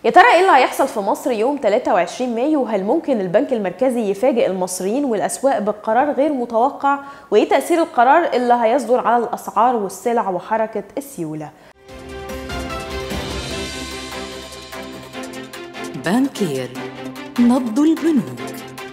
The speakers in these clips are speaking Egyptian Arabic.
يا ترى ايه اللي هيحصل في مصر يوم 23 مايو وهل ممكن البنك المركزي يفاجئ المصريين والاسواق بقرار غير متوقع وايه تاثير القرار اللي هيصدر على الاسعار والسلع وحركه السيوله بانكير نبض البنوك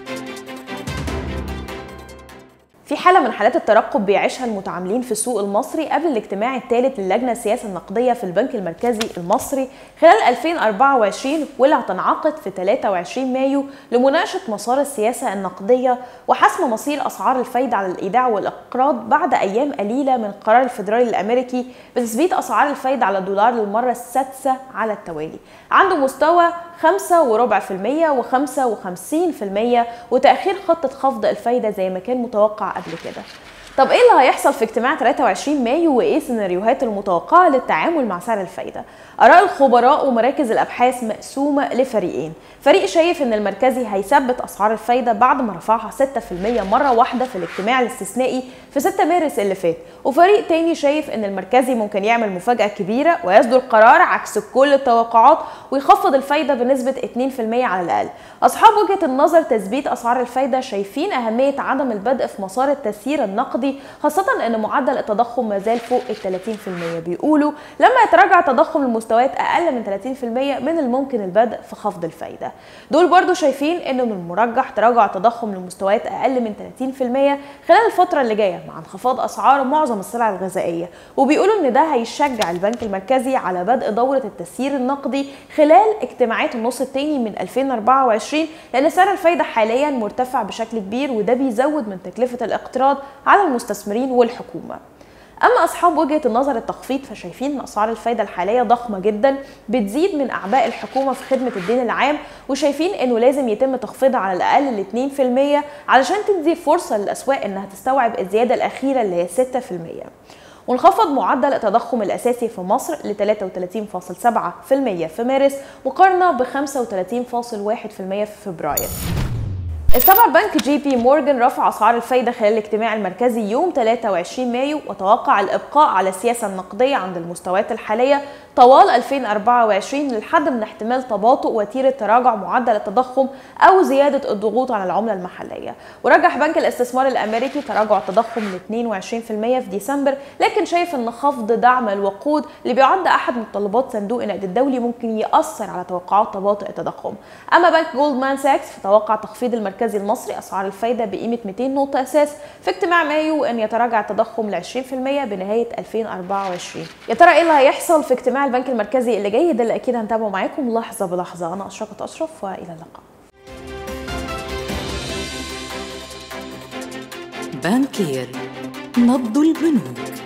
في حالة من حالات الترقب بيعيشها المتعاملين في السوق المصري قبل الاجتماع الثالث للجنة السياسة النقدية في البنك المركزي المصري خلال 2024 واللي هتنعقد في 23 مايو لمناقشة مسار السياسة النقدية وحسم مصير أسعار الفايدة على الإيداع والإقراض بعد أيام قليلة من القرار الفيدرالي الأمريكي بتثبيت أسعار الفايدة على الدولار للمرة السادسة على التوالي عنده مستوى 5.4% و55% وتأخير خطة خفض الفايدة زي ما كان متوقع قبل كده طب ايه اللي هيحصل في اجتماع 23 مايو وايه السيناريوهات المتوقعه للتعامل مع سعر الفايده اراء الخبراء ومراكز الابحاث مقسومه لفريقين فريق شايف ان المركزي هيثبت اسعار الفايده بعد ما رفعها 6% مره واحده في الاجتماع الاستثنائي في 6 مارس اللي فات وفريق تاني شايف ان المركزي ممكن يعمل مفاجاه كبيره ويصدر قرار عكس كل التوقعات ويخفض الفايده بنسبه 2% على الاقل اصحاب وجهه النظر تثبيت اسعار الفايده شايفين اهميه عدم البدء في مسار التسيير النقدي خاصه ان معدل التضخم ما زال فوق ال 30% بيقولوا لما يتراجع التضخم لمستويات اقل من 30% من الممكن البدء في خفض الفايده دول برضو شايفين انه من المرجح تراجع التضخم لمستويات اقل من 30% خلال الفتره اللي جايه مع انخفاض اسعار معظم السلع الغذائيه وبيقولوا ان ده هيشجع البنك المركزي على بدء دوره التسيير النقدي خلال اجتماعات النص الثاني من 2024 لان سعر الفايده حاليا مرتفع بشكل كبير وده بيزود من تكلفه الاقتراض على المستثمرين والحكومه اما اصحاب وجهه النظر التخفيض فشايفين ان اسعار الفايده الحاليه ضخمه جدا بتزيد من اعباء الحكومه في خدمه الدين العام وشايفين انه لازم يتم تخفيضها على الاقل ل 2% علشان تدي فرصه للاسواق انها تستوعب الزياده الاخيره اللي هي 6% وانخفض معدل التضخم الأساسي في مصر ل 33.7% في مارس مقارنة ب 35.1% في فبراير استبعد بنك جي بي مورجان رفع اسعار الفايده خلال الاجتماع المركزي يوم 23 مايو وتوقع الابقاء على السياسه النقديه عند المستويات الحاليه طوال 2024 للحد من احتمال تباطؤ وتيره تراجع معدل التضخم او زياده الضغوط على العمله المحليه ورجح بنك الاستثمار الامريكي تراجع التضخم ل 22% في ديسمبر لكن شايف ان خفض دعم الوقود اللي بيعد احد متطلبات صندوق النقد الدولي ممكن ياثر على توقعات تباطؤ التضخم اما بنك جولدمان ساكس فتوقع تخفيض المركزي المصري اسعار الفايده بقيمه 200 نقطه اساس في اجتماع مايو وان يتراجع التضخم ل 20% بنهايه 2024 يا ترى ايه اللي هيحصل في اجتماع البنك المركزي اللي جاي ده اللي اكيد هنتابعه معاكم لحظه بلحظه انا اشرقت اشرف والى اللقاء بانكير نبض البنوك